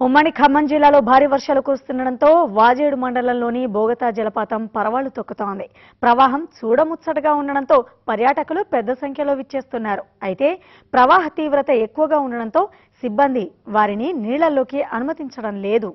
ఉమ్మడి ఖమ్మం జిల్లాలో భారీ వర్షాలు కురుస్తుండటంతో వాజేడు మండలంలోని బోగతా జలపాతం పరవాళ్లు తొక్కుతోంది ప్రవాహం చూడముచ్చటగా ఉండడంతో పర్యాటకులు పెద్ద సంఖ్యలో విచ్చేస్తున్నారు అయితే ప్రవాహ తీవ్రత ఎక్కువగా ఉండడంతో సిబ్బంది వారిని నీళ్లలోకి అనుమతించడం లేదు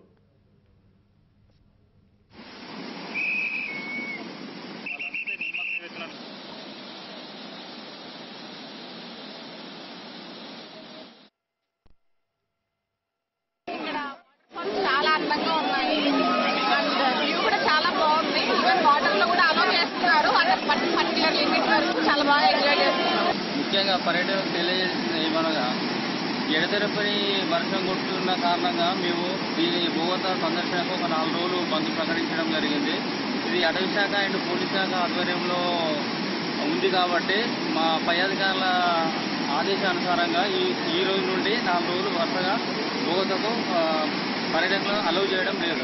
ఇక్కడ ఫాల్స్ చాలా అందంగా ఉన్నాయి అండ్ వ్యూ కూడా చాలా బాగుంది ఈవెన్ వాటర్ లో కూడా అలో చేస్తున్నారు అక్కడ పర్టికులర్ లిమిట్ వరకు చాలా బాగా ఎంజాయ్ చేస్తున్నారు ముఖ్యంగా పర్యటన తెలియజేసింది ఏమనగా ఎడతెరపని వర్షం కొట్టున్న కారణంగా మేము దీని భూగత సందర్శనకు ఒక నాలుగు రోజులు బంద్ ప్రకటించడం జరిగింది ఇది అటవీ శాఖ అండ్ పోలీస్ శాఖ ఆధ్వర్యంలో ఉంది కాబట్టి మా పై అధికారుల ఆదేశానుసారంగా ఈ ఈ రోజు నుండి నాలుగు రోజులు వరుసగా భూగతకు ఆ, పర్యటనలు అలౌ చేయడం లేదు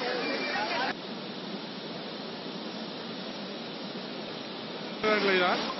లేదా